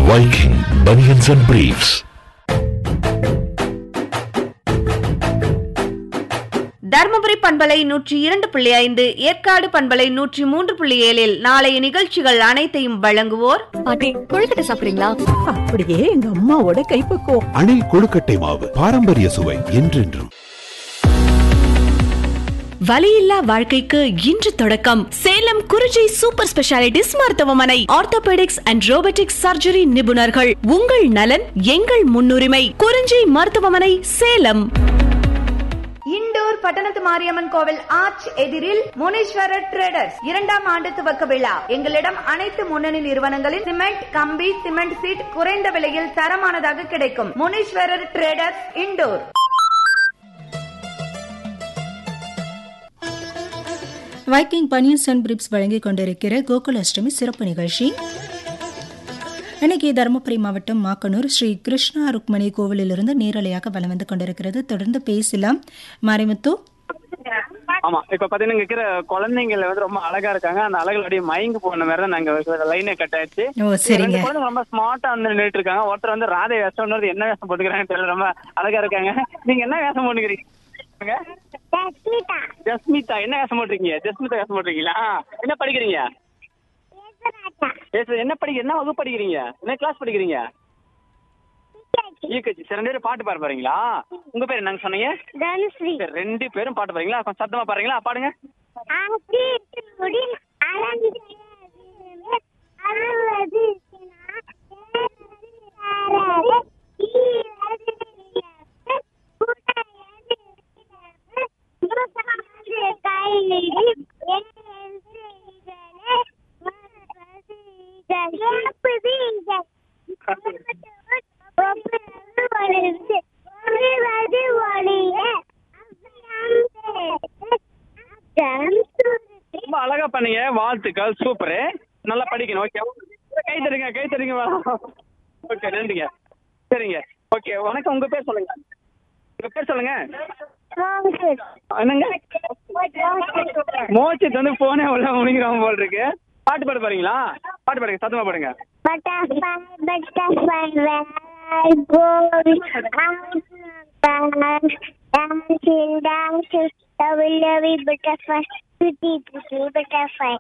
Viking Bunions and Briefs. Dharmapuri பண்பலை நூற்றி இரண்டு புள்ளி ஐந்து ஏற்காடு பண்பலை நூற்றி மூன்று புள்ளி ஏழில் நாளைய நிகழ்ச்சிகள் அனைத்தையும் வழங்குவோர் பாட்டி கொழுக்கட்டை சாப்பிடுறீங்களா அப்படியே எங்க அம்மாவோட கைப்பக்குவம் அணில் கொழுக்கட்டை மாவு பாரம்பரிய சுவை என்றென்றும் வலியில்லா வாழ்க்கைக்கு இன்று தொடக்கம் சேலம் குறிஞ்சி சூப்பர் ஸ்பெஷாலிட்டிஸ் மருத்துவமனை ஆர்த்தோபெடிக்ஸ் அண்ட் ரோபோட்டிக்ஸ் சர்ஜரி நிபுணர்கள் உங்கள் நலன் எங்கள் முன்னுரிமை குறிஞ்சி மருத்துவமனை சேலம் இண்டோர் பட்டணத்து மாரியம்மன் கோவில் ஆர்ச் எதிரில் முனீஸ்வரர் ட்ரேடர்ஸ் இரண்டாம் ஆண்டு துவக்க விழா எங்களிடம் அனைத்து முன்னணி நிறுவனங்களின் சிமெண்ட் கம்பி சிமெண்ட் சீட் குறைந்த விலையில் தரமானதாக கிடைக்கும் Muneeswarar traders indoor Viking banians and briefs வழங்கிக் கொண்டிருக்கிற கோகுல அஷ்டமி சிறப்பு நிகழ்ச்சி இன்னைக்கு தருமபுரி மாவட்டம் மாக்கனூர் ஸ்ரீ கிருஷ்ணா ருக்மணி கோவிலிலிருந்து நேரலையாக வலம் வந்து கொண்டிருக்கிறது தொடர்ந்து பேசலாம் மாரிமுத்து ஆமா இப்ப பாத்தீங்கன்னா இங்க இருக்கிற குழந்தைங்கள வந்து ரொம்ப அழகா இருக்காங்க அந்த அழகுல அப்படியே மயங்கி போன மாதிரி தான் நாங்க லைனே கட் ஆயிடுச்சு ஓ சரிங்க ரெண்டு குழந்தைங்க ரொம்ப ஸ்மார்ட்டா வந்து நின்றுட்டு இருக்காங்க ஒருத்தர் வந்து ராதை வேஷம் இன்னொரு என்ன வேஷம் போட்டுக்கிறாங்கன்னு தெரியல ரொம்ப அழகா இருக்காங்க நீங்க என்ன வேஷம் போட்டுக்கிறீங்க ஜஸ்மிதா என்ன வேஷம் போட்டுருக்கீங்க ஜஸ்மிதா வேஷம் போட்டுருக்கீங்களா என்ன படிக்கிறீங்க பேசு என்ன படிக்க என்ன வகுப்பு படிக்கிறீங்க என்ன கிளாஸ் படிக்கிறீங்க யூகேஜி சரி ரெண்டு பேரும் பாட்டு பாட போறீங்களா உங்க பேர் என்னங்க சொன்னீங்க தனுஸ்ரீ சரி, ரெண்டு பேரும் பாட்டு பாடுறீங்களா கொஞ்சம் சத்தமா பாடுறீங்களா பாடுங்க ஆசிட்டுடி அலங்கிறது அறுவது ரொம்ப அழகா பண்ணீங்க வாழ்த்துக்கள் சூப்பரு நல்லா படிக்கணும் ஓகே கை தருங்க கை தருங்க ஓகே நன்றிங்க சரிங்க ஓகே வணக்கம் உங்க பேர் சொல்லுங்க உங்க பேர் சொல்லுங்க என்னங்க மோச்சித் வந்து போனே உள்ள முடிங்கிறாம போல் இருக்கு பாட்டு பாட போறீங்களா பாட்டு பாடுங்க சத்தமா பாடுங்க Butterfly, butterfly, where I go, dancing, dancing, lovely, lovely butterfly, pretty, pretty butterfly.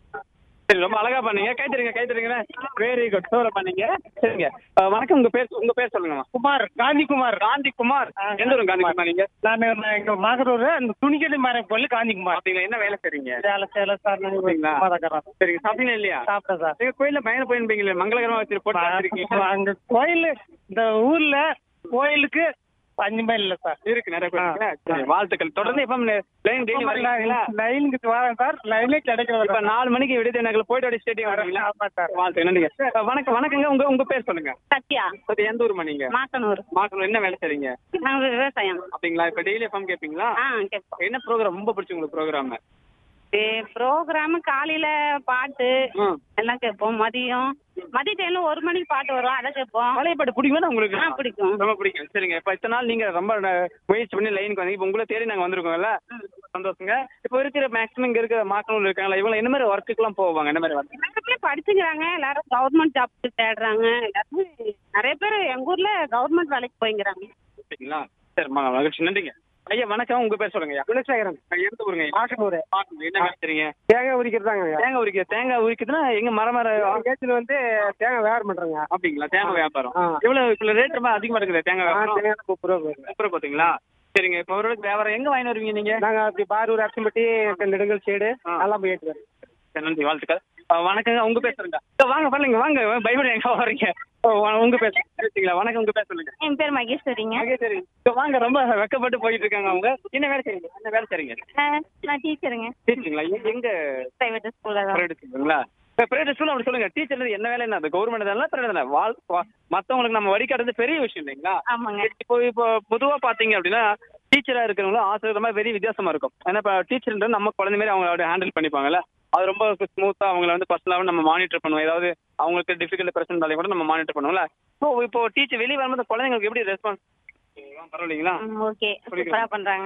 சரி ரொம்ப அழகா பண்ணீங்க கை தருங்க கை தருங்க வெரி குட் சூப்பரா பண்ணீங்க சரிங்க அஹ், வணக்கம் உங்க பேர் உங்க பேர் சொல்லுங்க குமார் காந்தி குமார் காந்தி குமார் எந்த ஊர் காந்தி குமார் நீங்க நான் எங்க மகரூர் அந்த துணிக்கடை மாறன் கோயில் காஞ்சிக்குமார் அப்படிங்களா என்ன வேலை செய்றீங்க சேலை சேலை சார் நான் அப்படிங்களா? சும்மா தான் இருக்கிறேன். சரிங்க சாப்பிட்டீங்களா இல்லையா சாப்பிட்டேன் சார் நீங்க கோயில்ல பயணம் போயிருப்பீங்களே மங்களகரமா வச்சு போட்டு வச்சிருக்கீங்க அங்க கோயில் இந்த ஊர்ல கோயிலுக்கு அஞ்சு மைல் இல்ல சார் இருக்கு நிறைய பேர் இருக்குல்ல? சரி, வாழ்த்துக்கள் தொடர்ந்து எப்ப லைன் டெய்லி வரீங்களா லைனுக்கு வரேன் சார் லைனே இப்ப கிடைக்கிறேன் நாலு மணிக்கு விடுதி நகர்ல போயிட்டு வடி ஸ்டேடியம் வரீங்களா ஆமா சார். வாழ்த்து நன்றிங்க அஹ், வணக்கம் வணக்கங்க உங்க உங்க பேர் சொல்லுங்க சத்யா சரி எந்த ஊர்மா நீங்க மாத்தனூர் மாசம் என்ன வேலை செய்றீங்க நாங்க விவசாயம் அப்படிங்களா இப்ப டெய்லி எஃப்எம் கேப்பீங்களா ஆ கேட்போம் என்ன ப்ரோக்ராம் ரொம்ப பிடிச்சி உங்களுக்கு ப்ரோக்ராம் ப்ரோக்ராம் காலையில பாட்டு எல்லாம் கேட்போம் மதியம் மதிய டைம்ல ஒரு மணிக்கு பாட்டு வரும் அதை கேட்போம் பழைய பாட்டு பிடிக்குமா உங்களுக்கு ஆ, பிடிக்கும். ரொம்ப பிடிக்கும் சரிங்க இப்ப இத்தனை நாள் நீங்க ரொம்ப ந- முயற்சி பண்ணி லைனுக்கு வந்தீங்க இப்ப உங்களை தேடி நாங்க வந்திருக்கோம்ல சந்தோஷங்க இப்ப இருக்கிற மேக்ஸிமம் இங்க இருக்கிற மாக்கனூர்ல இருக்காங்களா இவங்க என்ன மாதிரி ஒர்க்குக்கு எல்லாம் போவாங்க என்ன மாதிரி work? நிறைய பேர் படிச்சுக்கிறாங்க எல்லாரும் கவர்மெண்ட் ஜாப் தேடுறாங்க எல்லாருமே நிறைய பேர் எங்க ஊர்ல கவர்மெண்ட் வேலைக்கு போய்ங்கிறாங்க சரிங்களா சரி ம- மகிழ்ச்சி நன்றிங்க ஐயா வணக்கம் உங்க பேர் சொல்லுங்க குலசேகரன் எந்த ஊருங்க மாட்டனூர் பாக்கணும் என்ன வேலை செய்றீங்க தேங்காய் உரிக்கிறதாங்க தேங்காய் உரிக்க தேங்காய் உரிக்கிறதுனா எங்க மரம் மர கேத்துல வந்து தேங்காய் வியாபாரம் பண்றேங்க அப்படிங்களா தேங்காய் வியாபாரம் ஆ. எவ்வளவு இப்ப ரேட் ரொம்ப அதிகமா இருக்குது தேங்காய் வியாபாரம் தேங்காய் முப்பது ரூபா போகுது. அப்புறம் பாத்தீங்களா சரிங்க இப்ப ஒரு வியாபாரம் எங்க வாங்கி வருவீங்க நீங்க நாங்க அப்படி பாரூர் அச்சம்பட்டி நெடுங்கல் சைடு ஆ. எல்லாம் போய் ஏற்றுவேன் சரி, நன்றி வாழ்த்துக்கள் அஹ் வணக்கங்க உங்க பேர் சொல்லுங்க அஹ் வாங்க பண்ணுங்க வாங்க பயப்பட எங்க வரீங்க அஹ் வா- உங்க பேர் பேசுறீங்களா வணக்கம் உங்க பேர் சொல்லுங்க என் பேர் மகேஸ்வரிங்க ஓகே சரி இப்ப வாங்க ரொம்ப வெக்கப்பட்டு போயிட்டு இருக்காங்க அவங்க என்ன வேலை செய்றீங்க என்ன வேலை செய்றீங்க நான் டீச்சருங்க டீச்சருங்களா எங்க- எங்க பிரைவேட் ஸ்கூல்ல தான் பிரைவேட் ஸ்கூலுங்களா இப்ப பிரைவேட் ஸ்கூல் அப்படி சொல்லுங்க டீச்சர் என்ன வேலை என்ன அது கவர்மெண்ட் தானே பிரைவேட் தானே வாழ் வா- மத்தவங்களுக்கு நம்ம வழிகாட்டுறது பெரிய விஷயம் இல்லைங்களா ஆமாங்க இப்போ இப்போ பொதுவா பாத்தீங்க அப்படின்னா டீச்சரா இருக்கிறவங்களும் ஆசிரியர் மாதிரி வெரி வித்தியாசமா இருக்கும் ஏன்னா இப்போ டீச்சர்ன்றது நம்ம குழந்தை மாதிரி அவங்க ஹேண்டில் பண்ணிப்பாங்கல்ல அது ரொம்ப ஸ்மூத்தா அவங்கள வந்து பர்சனலாவும் நம்ம மானிட்டர் பண்ணுவோம் ஏதாவது அவங்களுக்கு டிஃபிகல்ட் பிரச்சனை இருந்தாலும் கூட நம்ம மானிட்டர் பண்ணுவோம்ல இப்போ இப்போ டீச்சர் வெளியே வரும்போது குழந்தைங்களுக்கு எப்படி ரெஸ்பான்ஸ் பரவாயில்லைங்களா ஓகே சூப்பரா பண்றாங்க